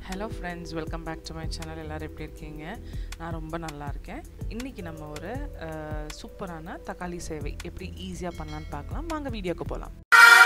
hello friends welcome back to my channel எல்லோரும் எப்படி இருக்கீங்க நான் ரொம்ப நல்லா இருக்கேன் இன்றைக்கி நம்ம ஒரு அஹ், சூப்பரான தக்காளி சேவை எப்படி ஈஸியாக பண்ணலான்னு பார்க்கலாம் வாங்க வீடியோக்கு போகலாம்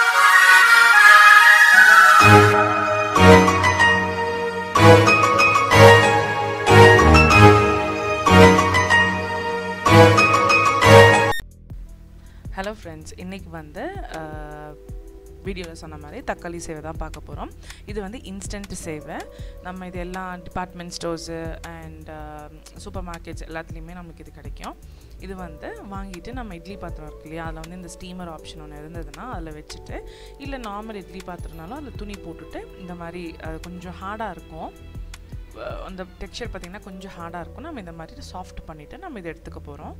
ஹலோ ஃப்ரெண்ட்ஸ் இன்றைக்கி வந்து வீடியோவில் சொன்ன மாதிரி தக்காளி சேவை தான் பார்க்க போகிறோம் இது வந்து இன்ஸ்டன்ட் சேவை நம்ம இது எல்லா department stores and supermarkets எல்லாத்துலேயுமே நமக்கு இது கிடைக்கும் இது வந்து வாங்கிட்டு நம்ம இட்லி பாத்திரம் இருக்கு இல்லையா அதில் வந்து இந்த ஸ்டீமர் ஆப்ஷன் ஒன்று இருந்ததுன்னா அதில் வச்சுட்டு இல்லை நார்மல் இட்லி பாத்திரம்னாலும் அதில் துணி போட்டுட்டு இந்த மாதிரி அது கொஞ்சம் ஹார்டாக இருக்கும் அஹ் அந்த டெக்ஸ்சர் பார்த்திங்கன்னா கொஞ்சம் ஹார்டாக இருக்கும் நம்ம இந்த மாதிரி சாஃப்ட் பண்ணிவிட்டு நம்ம இதை எடுத்துக்க போகிறோம்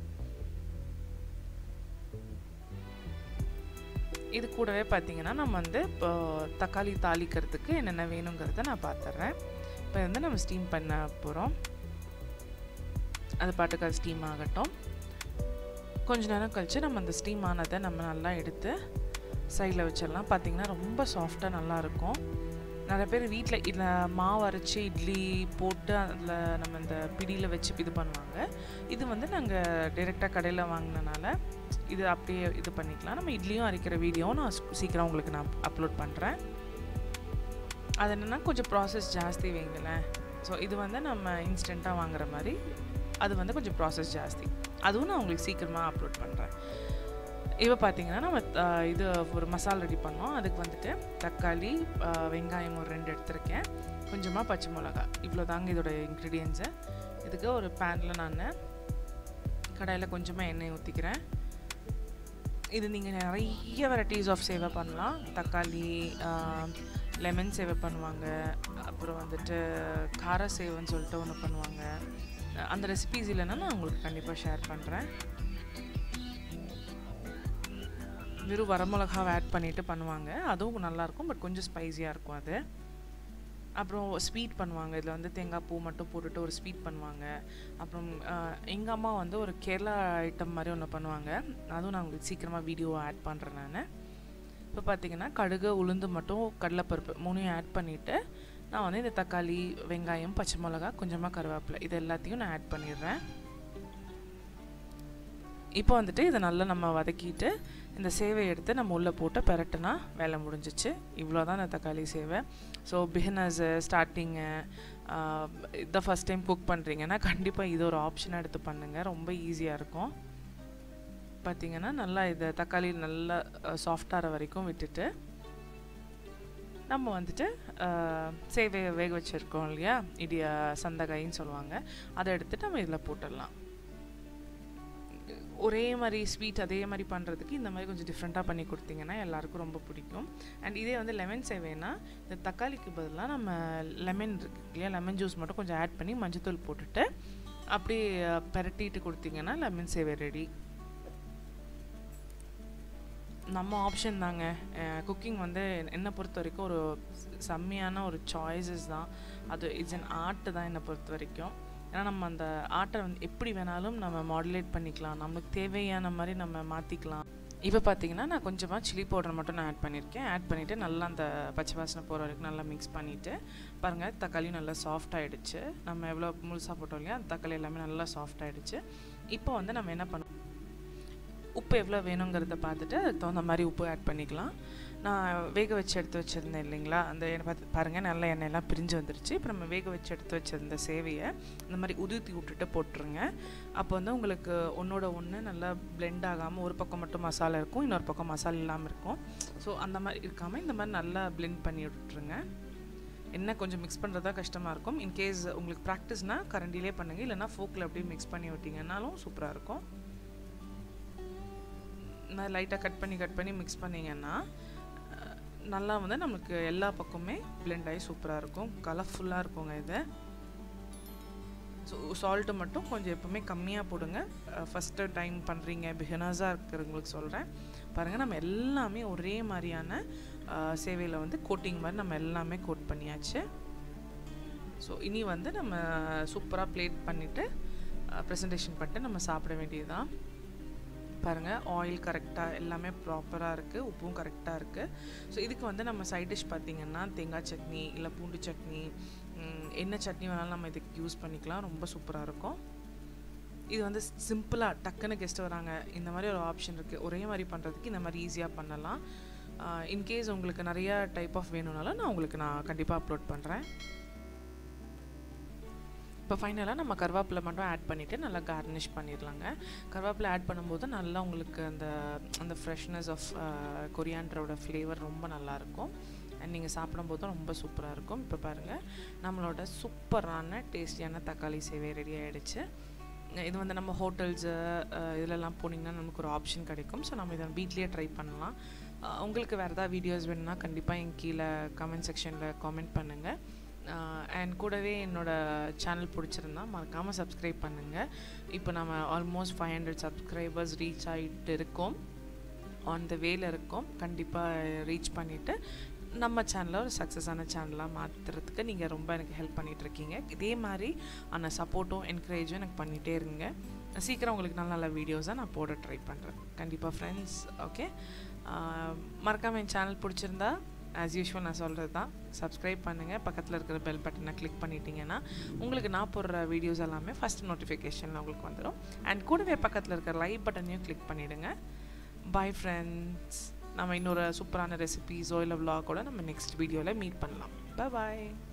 இது கூடவே பார்த்தீங்கன்னா நம்ம வந்து இப்போ தக்காளி தாளிக்கிறதுக்கு என்னென்ன வேணுங்கிறத நான் பார்த்துட்றேன் இப்போ வந்து நம்ம ஸ்டீம் பண்ண போகிறோம் அது பாட்டுக்கு அது ஸ்டீம் ஆகட்டும் கொஞ்ச நேரம் கழித்து நம்ம அந்த ஸ்டீம் ஆனதை நம்ம நல்லா எடுத்து சைடில் வச்சிடலாம் பார்த்தீங்கன்னா ரொம்ப சாஃப்டாக நல்லாயிருக்கும் நிறைய பேர் வீட்டில் இதில் மாவு அரைச்சி இட்லி போட்டு அதில் நம்ம இந்த பிடியில் வச்சு இது பண்ணுவாங்க இது வந்து நாங்கள் டைரெக்டாக கடையில் வாங்கினனால இது அப்படியே இது பண்ணிக்கலாம் நம்ம இட்லியும் அரைக்கிற வீடியோவும் நான் சீ- சீக்கிரம் உங்களுக்கு நான் அப்லோட் பண்ணுறேன் அது என்னென்னா கொஞ்சம் ப்ராசஸ் ஜாஸ்தி வைங்களேன் ஸோ இது வந்து நம்ம இன்ஸ்டண்ட்டாக வாங்குற மாதிரி அது வந்து கொஞ்சம் ப்ராசஸ் ஜாஸ்தி அதுவும் நான் உங்களுக்கு சீக்கிரமாக அப்லோட் பண்ணுறேன் இப்போ பார்த்தீங்கன்னா நம்ம அஹ், இது ஒரு மசாலா ரெடி பண்ணோம் அதுக்கு வந்துட்டு தக்காளி அஹ், வெங்காயம் ஒரு ரெண்டு எடுத்திருக்கேன் கொஞ்சமாக பச்சை மிளகா இவ்வளோ தாங்க இதோட இன்க்ரீடியன்ஸு இதுக்கு ஒரு பேனில் நான் கடாயில் கொஞ்சமாக எண்ணெய் ஊற்றிக்கிறேன் இது நீங்கள் நிறைய வெரைட்டிஸ் ஆஃப் சேவை பண்ணலாம் தக்காளி லெமன் சேவை பண்ணுவாங்க அப்புறம் வந்துட்டு கார சேவைன்னு சொல்லிட்டு ஒன்று பண்ணுவாங்க அஹ் அந்த ரெசிபீஸ் இல்லைன்னா நான் உங்களுக்கு கண்டிப்பாக ஷேர் பண்ணுறேன் வெறும் வரமிளகாவை ஆட் பண்ணிவிட்டு பண்ணுவாங்க அதுவும் நல்லாயிருக்கும் பட் கொஞ்சம் ஸ்பைஸியாக இருக்கும் அது அப்புறம் ஸ்வீட் பண்ணுவாங்க இதில் வந்து தேங்காய் பூ மட்டும் போட்டுட்டு ஒரு ஸ்வீட் பண்ணுவாங்க அப்புறம் எங்கள் அம்மா வந்து ஒரு கேரளா ஐட்டம் மாதிரி ஒன்று பண்ணுவாங்க அதுவும் நான் உங்களுக்கு சீக்கிரமாக வீடியோ ஆட் பண்ணுறேன் நான் இப்போ பார்த்தீங்கன்னா கடுகு உளுந்து மட்டும் கடலைப்பருப்பு மூணையும் ஆட் பண்ணிவிட்டு நான் வந்து இந்த தக்காளி வெங்காயம் பச்சை மிளகா கொஞ்சமாக கருவேப்பிலை இது எல்லாத்தையும் நான் ஆட் பண்ணிடுறேன் இப்போ வந்துட்டு இதை நல்லா நம்ம வதக்கிட்டு இந்த சேவையை எடுத்து நம்ம உள்ளே போட்டு பெரட்டுனா வேலை முடிஞ்சிச்சு இவ்வளோ தான் இந்த தக்காளி சேவை ஸோ பிகினர்ஸு ஸ்டார்டிங்கு இதை ஃபஸ்ட் டைம் குக் பண்ணுறீங்கன்னா கண்டிப்பாக இது ஒரு ஆப்ஷனாக எடுத்து பண்ணுங்கள் ரொம்ப ஈஸியாக இருக்கும் பார்த்தீங்கன்னா நல்லா இதை தக்காளி நல்லா சாஃப்டாகிற வரைக்கும் விட்டுட்டு நம்ம வந்துட்டு அஹ், சேவையை வேக வச்சுருக்கோம் இல்லையா இடிய சந்தகாயின்னு சொல்லுவாங்க அதை எடுத்துட்டு நம்ம இதில் போட்டுடலாம் ஒரே மாதிரி ஸ்வீட் அதே மாதிரி பண்ணுறதுக்கு இந்த மாதிரி கொஞ்சம் டிஃப்ரெண்ட்டாக பண்ணி கொடுத்தீங்கன்னா எல்லாருக்கும் ரொம்ப பிடிக்கும் அண்ட் இதே வந்து லெமன் சேவைனா இந்த தக்காளிக்கு பதிலாக நம்ம லெமன் இருக்கு இல்லையா லெமன் ஜூஸ் மட்டும் கொஞ்சம் ஆட் பண்ணி மஞ்சத்தூள் போட்டுட்டு அப்படியே அஹ், பெரட்டிட்டு கொடுத்தீங்கன்னா லெமன் சேவை ரெடி நம்ம ஆப்ஷன் தாங்க குக்கிங் வந்து என்னை பொறுத்த வரைக்கும் ஒரு செம்மையான ஒரு சாய்ஸஸ் தான் அது இட்ஸ் அன் ஆர்ட் தான் என்னை பொறுத்த வரைக்கும் ஏன்னா நம்ம அந்த ஆர்ட்டை வந்து எப்படி வேணாலும் நம்ம மாடுலேட் பண்ணிக்கலாம் நமக்கு தேவையான மாதிரி நம்ம மாற்றிக்கலாம் இப்போ பார்த்தீங்கன்னா நான் கொஞ்சமாக சில்லி பவுடர் மட்டும் நான் ஆட் பண்ணியிருக்கேன் ஆட் பண்ணிவிட்டு நல்லா அந்த பச்சை வாசனை போகிற வரைக்கும் நல்லா மிக்ஸ் பண்ணிவிட்டு பாருங்கள் தக்காளியும் நல்லா சாஃப்ட் ஆகிடுச்சு நம்ம எவ்வளோ முழுசாக போட்டோம் இல்லையா அந்த தக்காளி எல்லாமே நல்லா சாஃப்ட் ஆகிடுச்சு இப்போ வந்து நம்ம என்ன பண்ண உப்பு எவ்வளோ வேணுங்கிறத பார்த்துட்டு அதுக்கு தகுந்த மாதிரி உப்பு ஆட் பண்ணிக்கலாம் நான் வேக வச்சு எடுத்து வச்சுருந்தேன் இல்லைங்களா அந்த எண்ணெய் பார்த்து பாருங்கள் நல்ல எண்ணெயெல்லாம் பிரிஞ்சு வந்துருச்சு இப்போ நம்ம வேக வச்சு எடுத்து வச்சிருந்த சேவையை இந்த மாதிரி உதுத்தி விட்டுட்டு போட்டுருங்க அப்போ வந்து உங்களுக்கு ஒன்றோட ஒன்று நல்லா blend ஆகாமல் ஒரு பக்கம் மட்டும் மசாலா இருக்கும் இன்னொரு பக்கம் மசாலா இல்லாமல் இருக்கும் ஸோ அந்த மாதிரி இருக்காமல் இந்த மாதிரி நல்லா blend பண்ணி விட்டுருங்க என்ன கொஞ்சம் மிக்ஸ் பண்ணுறதா கஷ்டமாக இருக்கும் இன்கேஸ் உங்களுக்கு ப்ராக்டிஸ்னால் கரண்டிலே பண்ணுங்கள் இல்லைனா ஃபோக்கில் அப்படியே மிக்ஸ் பண்ணி விட்டிங்கன்னாலும் சூப்பராக இருக்கும் நான் லைட்டாக கட் பண்ணி கட் பண்ணி மிக்ஸ் பண்ணிங்கன்னா அஹ், நல்லா வந்து நமக்கு எல்லா பக்கமே blend ஆகி சூப்பராக இருக்கும் கலர்ஃபுல்லாக இருக்குங்க இது ஸோ சால்ட்டு மட்டும் கொஞ்சம் எப்போவுமே கம்மியாக போடுங்க ஃபஸ்ட்டு டைம் பண்ணுறீங்க பிகினர்ஸாக இருக்கிறவங்களுக்கு சொல்கிறேன் பாருங்கள் நம்ம எல்லாமே ஒரே மாதிரியான சேவையில் வந்து கோட்டிங் மாதிரி நம்ம எல்லாமே கோட் பண்ணியாச்சு ஸோ இனி வந்து நம்ம சூப்பராக ப்ளேட் பண்ணிவிட்டு ப்ரெசன்டேஷன் பண்ணிட்டு நம்ம சாப்பிட வேண்டியதுதான் பாருங்கள் ஆயில் கரெக்டாக எல்லாமே ப்ராப்பராக இருக்குது உப்பும் கரெக்டாக இருக்குது ஸோ இதுக்கு வந்து நம்ம சைட் டிஷ் பார்த்திங்கன்னா தேங்காய் சட்னி இல்லை பூண்டு சட்னி என்ன சட்னி வேணாலும் நம்ம இதுக்கு யூஸ் பண்ணிக்கலாம் ரொம்ப சூப்பராக இருக்கும் இது வந்து சிம்பிளாக டக்குன்னு கெஸ்ட் வராங்க இந்த மாதிரி ஒரு ஆப்ஷன் இருக்குது ஒரே மாதிரி பண்ணுறதுக்கு இந்த மாதிரி ஈஸியாக பண்ணலாம் இன்கேஸ் உங்களுக்கு நிறைய டைப் ஆஃப் வேணும்னாலும் நான் உங்களுக்கு நான் கண்டிப்பாக அப்லோட் பண்ணுறேன் இப்போ ஃபைனலாக நம்ம கருவேப்பிலை மட்டும் ஆட் பண்ணிவிட்டு நல்லா கார்னிஷ் பண்ணிடலாங்க கருவேப்பிலை ஆட் பண்ணும்போது நல்லா உங்களுக்கு அந்த அந்த ஃப்ரெஷ்னஸ் ஆஃப் கொரியாண்டரோட ஃப்ளேவர் ரொம்ப நல்லாயிருக்கும் அண்ட் நீங்கள் சாப்பிடும்போதும் ரொம்ப சூப்பராக இருக்கும் இப்போ பாருங்கள் நம்மளோட சூப்பரான டேஸ்டியான தக்காளி சேவை ரெடி ஆகிடுச்சு இது வந்து நம்ம ஹோட்டல்ஸு இதிலெல்லாம் போனீங்கன்னா நமக்கு ஒரு ஆப்ஷன் கிடைக்கும் ஸோ நம்ம இதை வீட்லேயே ட்ரை பண்ணலாம் உங்களுக்கு வேறு ஏதாவது வீடியோஸ் வேணும்னா கண்டிப்பாக என் கீழே கமெண்ட் செக்ஷனில் காமெண்ட் பண்ணுங்கள் அண்ட் கூடவே என்னோடய சேனல் பிடிச்சிருந்தா மறக்காமல் சப்ஸ்கிரைப் பண்ணுங்கள் இப்போ நம்ம almost five hundred subscribers reach ஆகிட்டு இருக்கோம் ஆன் த வேல இருக்கோம் கண்டிப்பாக ரீச் பண்ணிவிட்டு நம்ம சேனலை ஒரு சக்ஸஸான சேனலாக மாற்றுறதுக்கு நீங்கள் ரொம்ப எனக்கு ஹெல்ப் பண்ணிகிட்ருக்கீங்க இதே மாதிரி அந்த சப்போர்ட்டும் என்கரேஜும் எனக்கு பண்ணிகிட்டே இருங்க சீக்கிரம் உங்களுக்கு நல்ல நல்ல வீடியோஸாக நான் போட ட்ரை பண்ணுறேன் கண்டிப்பாக ஃப்ரெண்ட்ஸ் ஓகே மறக்காமல் என் சேனல் பிடிச்சிருந்தா ஆஸ் யூஷுவல் நான் சொல்கிறது தான் சப்ஸ்கிரைப் பண்ணுங்கள் பக்கத்தில் இருக்கிற பெல் பட்டனை கிளிக் பண்ணிட்டீங்கன்னா உங்களுக்கு நான் போடுற வீடியோஸ் எல்லாமே ஃபஸ்ட் நோட்டிஃபிகேஷனில் உங்களுக்கு வந்துடும் அண்ட் கூடவே பக்கத்தில் இருக்கிற லைக் பட்டனையும் கிளிக் பண்ணிவிடுங்க பாய் ஃப்ரெண்ட்ஸ் நம்ம இன்னொரு சூப்பரான ரெசிபிஸோ இல்லை விலாகோட நம்ம நெக்ஸ்ட் வீடியோவில் மீட் பண்ணலாம் பாய்